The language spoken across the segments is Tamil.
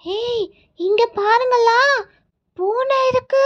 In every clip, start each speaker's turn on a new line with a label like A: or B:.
A: ஹேய் இங்க பாருங்களா பூனை இருக்கு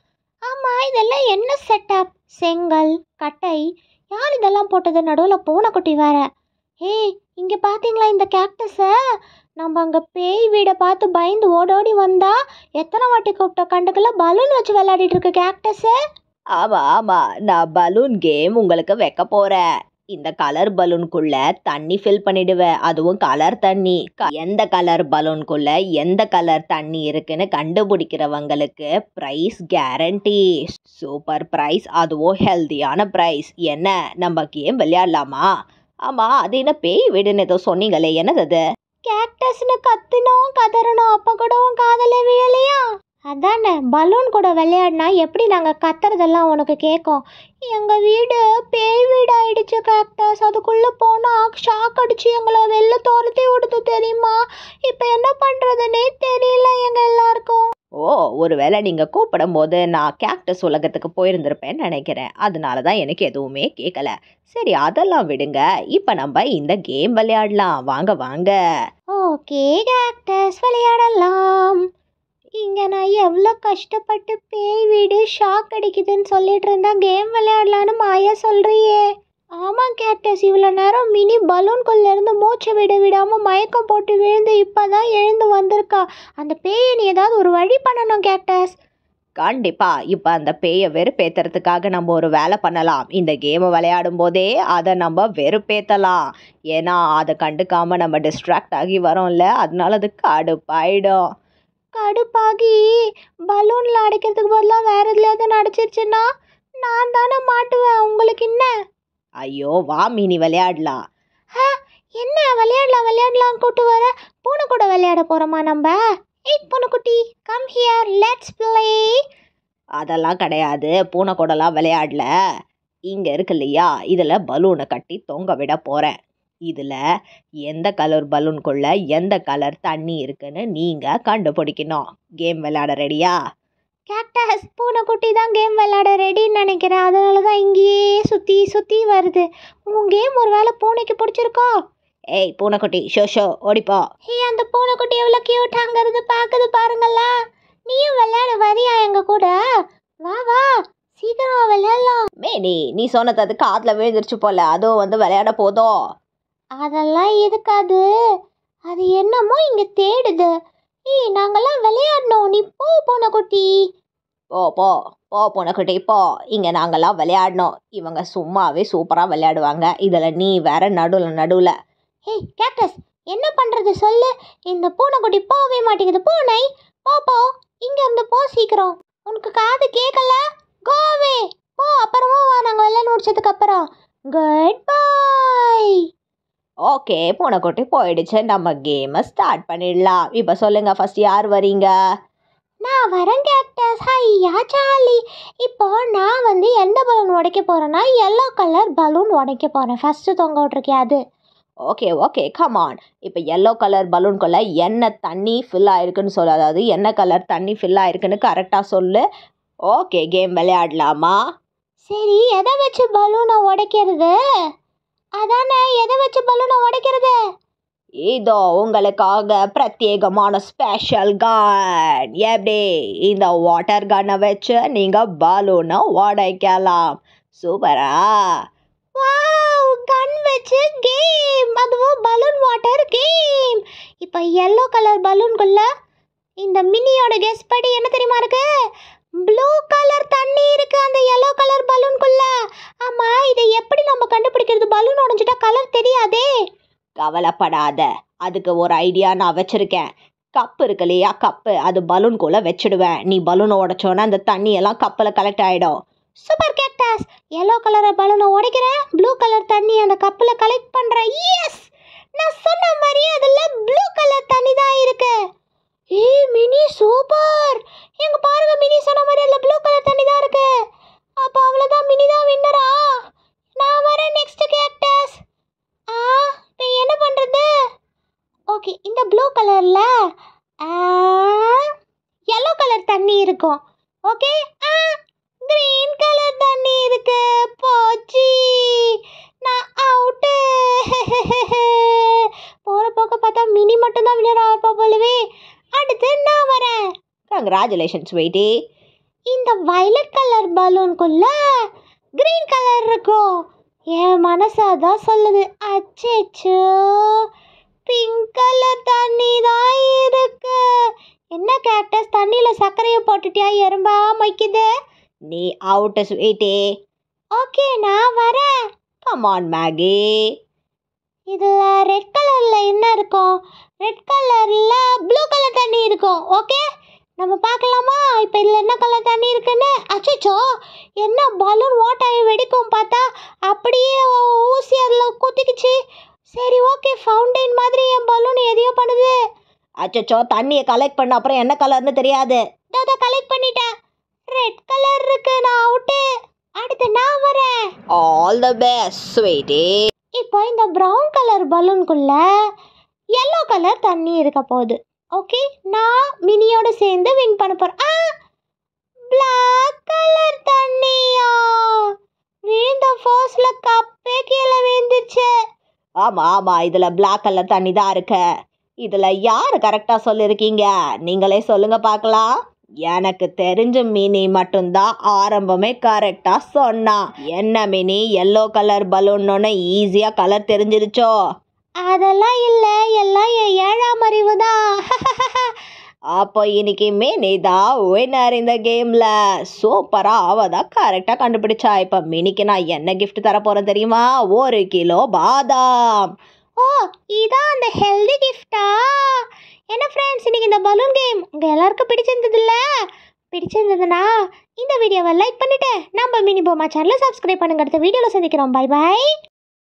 A: ஆமா இதெல்லாம் என்ன செட்டப் செங்கல் கட்டை யார் இதெல்லாம் போட்டது நடுவில் பூனைக்குட்டி வேற ஏய் இங்க பாத்தீங்களா இந்த கேக்டஸை நம்ம அங்க பேய் வீடை பார்த்து பயந்து ஓடோடி வந்தா எத்தனை வாட்டி கூப்பிட்ட கண்டுக்கல பலூன் வச்சு விளையாடிட்டு இருக்கு கேக்டஸை
B: ஆமா ஆமா நான் பலூன் கேம் உங்களுக்கு வைக்க போறேன் இந்த கலர் பலூனுக்குள்ள தண்ணி ஃபில் பண்ணிடுவேன் அதுவும் கலர் தண்ணி க- எந்த கலர் பலூனுக்குள்ள எந்த கலர் தண்ணி இருக்குன்னு கண்டுபிடிக்கிறவங்களுக்கு ப்ரைஸ் கேரண்டி சூப்பர் ப்ரைஸ் அதுவும் ஹெல்தியான ப்ரைஸ் என்ன நம்ம கேம் விளையாடலாமா ஆமா அது என்ன பேய் வீடுன்னு ஏதோ சொன்னீங்களே என்னது அது
A: கேக்டஸ்னு கத்தினோம் கதறணும் அப்ப கூட உன் காதல விழலையா அதானே பலூன் கூட விளையாடினா எப்படி நாங்கள் கத்துறதெல்லாம் உனக்கு கேட்கும் எங்கள் வீடு பேய் வீடு ஆயிடுச்சு கேக்டஸ் அதுக்குள்ளே போனால் ஷாக் அடிச்சு எங்களை வெளில துரத்தி விடுது தெரியுமா இப்போ என்ன பண்ணுறதுனே தெரியல எங்கள் எல்லாருக்கும்
B: ஓ ஒருவேளை நீங்கள் கூப்பிடும்போது நான் கேக்டஸ் உலகத்துக்கு போயிருந்திருப்பேன்னு நினைக்கிறேன் அதனால தான் எனக்கு எதுவுமே கேட்கல சரி அதெல்லாம் விடுங்க இப்போ நம்ம இந்த கேம் விளையாடலாம் வாங்க வாங்க
A: ஓகே கேக்டஸ் விளையாடலாம் இங்கே நான் எவ்வளோ கஷ்டப்பட்டு பேய் வீடு ஷாக் அடிக்குதுன்னு சொல்லிட்டு இருந்தா கேம் விளையாடலான்னு மாயா சொல்றியே ஆமாம் கேக்டஸ் இவ்வளோ நேரம் மினி பலூன்குள்ள இருந்து மூச்சு விட விடாமல் மயக்கம் போட்டு விழுந்து இப்போ தான் எழுந்து வந்திருக்கா அந்த பேயை நீ ஏதாவது ஒரு வழி பண்ணணும் கேக்டஸ்
B: கண்டிப்பா இப்போ அந்த பேயை வெறுப்பேத்துறதுக்காக நம்ம ஒரு வேலை பண்ணலாம் இந்த கேமை விளையாடும் போதே அதை நம்ம வெறுப்பேத்தலாம் ஏன்னா அதை கண்டுக்காம நம்ம டிஸ்ட்ராக்ட் ஆகி வரோம்ல அதனால அது கடுப்பாயிடும்
A: கடுப்பாகி பலூனில் அடைக்கிறதுக்கு பதிலாக வேற எதுலையாவது நடிச்சிருச்சுன்னா நான் தானே மாட்டுவேன் உங்களுக்கு என்ன
B: ஐயோ வா மினி விளையாடலாம்
A: என்ன விளையாடலாம் விளையாடலாம் கூட்டு வர பூனை கூட விளையாட போறோமா நம்ம ஏய் பூனைக்குட்டி கம் ஹியர் லெட்ஸ் ப்ளே
B: அதெல்லாம் கிடையாது பூனை கூடலாம் விளையாடல இங்கே இருக்கு இல்லையா இதில் பலூனை கட்டி தொங்க விட போகிறேன் இதில் எந்த கலர் பலூனுக்குள்ள எந்த கலர் தண்ணி இருக்குன்னு நீங்கள் கண்டுபிடிக்கணும் கேம் விளையாட ரெடியா
A: கேக்டஸ் பூனைக்குட்டி தான் கேம் விளையாட ரெடின்னு நினைக்கிறேன் அதனால தான் இங்கேயே சுற்றி சுற்றி வருது உன் கேம் ஒரு வேளை பூனைக்கு பிடிச்சிருக்கோ
B: ஏய் பூனைக்குட்டி ஷோ ஷோ ஓடிப்போ
A: ஹே அந்த பூனைக்குட்டி எவ்வளோ க்யூட்டாங்கிறது பார்க்குது பாருங்களா நீயும் விளையாட வரியா எங்க கூட வா வா சீக்கிரம் விளையாடலாம்
B: மேனி நீ சொன்னது அது காதில் விழுந்துருச்சு போல அதுவும் வந்து விளையாட போதும்
A: அதெல்லாம் இருக்காது அது என்னமோ இங்க தேடுது ஏய் நாங்கெல்லாம் விளையாடணும் நீ போ பூனைக்குட்டி
B: போ போ போ பூனைக்குட்டி போ இங்கே நாங்கள்லாம் விளையாடணும் இவங்க சும்மாவே சூப்பராக விளையாடுவாங்க இதில் நீ வேற நடுவில் நடுவில்
A: ஏய் கேக்டஸ் என்ன பண்றது சொல்லு இந்த பூனைக்குட்டி போகவே மாட்டேங்குது பூனை போ போ இங்க இருந்து போ சீக்கிரம் உனக்கு காது கேட்கல கோவே போ அப்புறமா வா நாங்க விளையாட முடிச்சதுக்கு அப்புறம் குட் பை
B: ஓகே பூனைக்குட்டி போயிடுச்சு நம்ம கேமை ஸ்டார்ட் பண்ணிடலாம் இப்போ சொல்லுங்க ஃபர்ஸ்ட் யார் வரீங்க
A: நான் வரேன் கேக்டஸ் ஹையா ஜாலி இப்போ நான் வந்து எந்த பலூன் உடைக்க போறேன்னா எல்லோ கலர் பலூன் உடைக்க போறேன் ஃபர்ஸ்ட் தொங்க விட்ருக்கே அது
B: ஓகே ஓகே கமான் இப்போ எல்லோ கலர் பலூன்குள்ள என்ன தண்ணி ஃபில் ஆயிருக்குன்னு சொல்லு அதாவது என்ன கலர் தண்ணி ஃபில் ஆயிருக்குன்னு கரெக்டாக சொல்லு ஓகே கேம் விளையாடலாமா
A: சரி எதை வச்சு பலூனை உடைக்கிறது அதானே எதை வச்சு பலூனை உடைக்கிறது
B: இதோ உங்களுக்காக பிரத்யேகமான ஸ்பெஷல் கன் எப்படி இந்த வாட்டர் கன்னை வச்சு நீங்கள் பலூனை உடைக்கலாம் சூப்பரா
A: வாவ் கன் வச்சு கேம் அதுவும் பலூன் வாட்டர் கேம் இப்போ எல்லோ கலர் பலூன்குள்ள இந்த மினியோட கெஸ் படி என்ன தெரியுமா இருக்கு ப்ளூ கலர் தண்ணி இருக்கு அந்த எல்லோ கலர் பலூன்குள்ள ஆமா இதை எப்படி நம்ம கண்டுபிடிக்கிறது பலூன் உடைஞ்சிட்டா கலர் தெரியாதே
B: கவலைப்படாத அதுக்கு ஒரு ஐடியா நான் வச்சுருக்கேன் கப் இருக்கு இல்லையா கப்பு அது பலூன்குள்ளே வச்சிடுவேன் நீ பலூனை உடைச்சோன்னா அந்த தண்ணி எல்லாம் கப்பில் கலெக்ட் ஆகிடும்
A: சூப்பர் கேக்டாஸ் எல்லோ கலர் பலூனை உடைக்கிறேன் ப்ளூ கலர் தண்ணி அந்த கப்பில் கலெக்ட் பண்ணுறேன் எஸ் நான் சொன்ன மாதிரியே அதில் ப்ளூ கலர் தண்ணி தான் இருக்கு ஏய் மினி சூப்பர் எங்க பாருங்க மினி சொன்ன மாதிரி அதில் ப்ளூ கலர் தண்ணி தான் இருக்கு அப்போ அவ்வளோதான் மினி தான் வின்னரா நான் வரேன் நெக்ஸ்ட் கேக்டஸ் ஆ இப்போ என்ன பண்ணுறது ஓகே இந்த ப்ளூ கலரில் எல்லோ கலர் தண்ணி இருக்கும் ஓகே ஆ கிரீன் கலர் தண்ணி இருக்கு போச்சு நான் அவுட்டு போகிற போக்க பார்த்தா மினி மட்டும்தான் விளையாட இருப்பா போலவே அடுத்து நான் வரேன்
B: கங்க்ராச்சுலேஷன் ஸ்வீட்டி
A: இந்த வயலட் கலர் பலூனுக்குள்ள கிரீன் கலர் இருக்கும் என் மனசு அதான் சொல்லுது அச்சேச்சோ பிங்க் கலர் தண்ணி தான் இருக்கு என்ன கேக்டஸ் தண்ணியில் சர்க்கரையை போட்டுட்டியா எறும்பா மொய்க்குது
B: நீ அவுட் ஸ்வீட்டி
A: ஓகே நான் வரேன்
B: கமான் மேகி
A: இதில் ரெட் கலரில் என்ன இருக்கும் ரெட் கலரில் ப்ளூ கலர் தண்ணி இருக்கும் ஓகே நம்ம பார்க்கலாமா இப்போ இதில் என்ன கலர் தண்ணி இருக்குன்னு அச்சோ என்ன பலூன் ஓட்டாயி வெடிக்கும் பார்த்தா அப்படியே ஊசி அதில் குத்திக்குச்சு சரி ஓகே ஃபவுண்டைன் மாதிரி என் பலூன் எதையோ பண்ணுது
B: அச்சச்சோ தண்ணியை கலெக்ட் பண்ண அப்புறம் என்ன கலர்னு தெரியாது
A: அதை கலெக்ட் பண்ணிட்டேன் ரெட் கலர் இருக்கு நான் அவுட்டு அடுத்து நான் வரேன்
B: ஆல் த பெஸ்ட் ஸ்வீட்டி
A: இப்போ இந்த ப்ரௌன் கலர் பலூனுக்குள்ள எல்லோ கலர் தண்ணி இருக்க போகுது ஓகே நான் மினியோட சேர்ந்து வின் பண்ண போறேன் ஆ பிளாக் கலர் தண்ணியா விழுந்த ஃபோர்ஸ்ல கப்பே கீழே விழுந்துச்சு
B: ஆமாம் ஆமாம் இதில் பிளாக் கலர் தண்ணி தான் இருக்கு இதில் யார் கரெக்டாக சொல்லியிருக்கீங்க நீங்களே சொல்லுங்க பார்க்கலாம் எனக்கு தெரிஞ்ச மினி மட்டும்தான் ஆரம்பமே கரெக்டாக சொன்னா என்ன மினி எல்லோ கலர் பலூன்னொன்னே ஈஸியாக கலர் தெரிஞ்சிருச்சோ
A: அதெல்லாம் இல்லை எல்லாம் என் ஏழாம் அறிவு தான்
B: அப்போ இன்னைக்கு மினி தான் வின்னர் இந்த கேமில் சூப்பராக அவ தான் கரெக்டாக கண்டுபிடிச்சா இப்போ மினிக்கு நான் என்ன gift தர போகிறேன் தெரியுமா ஒரு கிலோ பாதாம்
A: ஓ இதான் அந்த ஹெல்தி கிஃப்டா என்ன ஃப்ரெண்ட்ஸ் இன்னைக்கு இந்த பலூன் கேம் உங்கள் எல்லாருக்கும் பிடிச்சிருந்ததுல்ல பிடிச்சிருந்ததுன்னா இந்த வீடியோவை லைக் பண்ணிட்டு நம்ம மினி போமா சேனலை சப்ஸ்கிரைப் பண்ணுங்க அடுத்த வீடியோவில் சந்திக்கிறோம் பை பை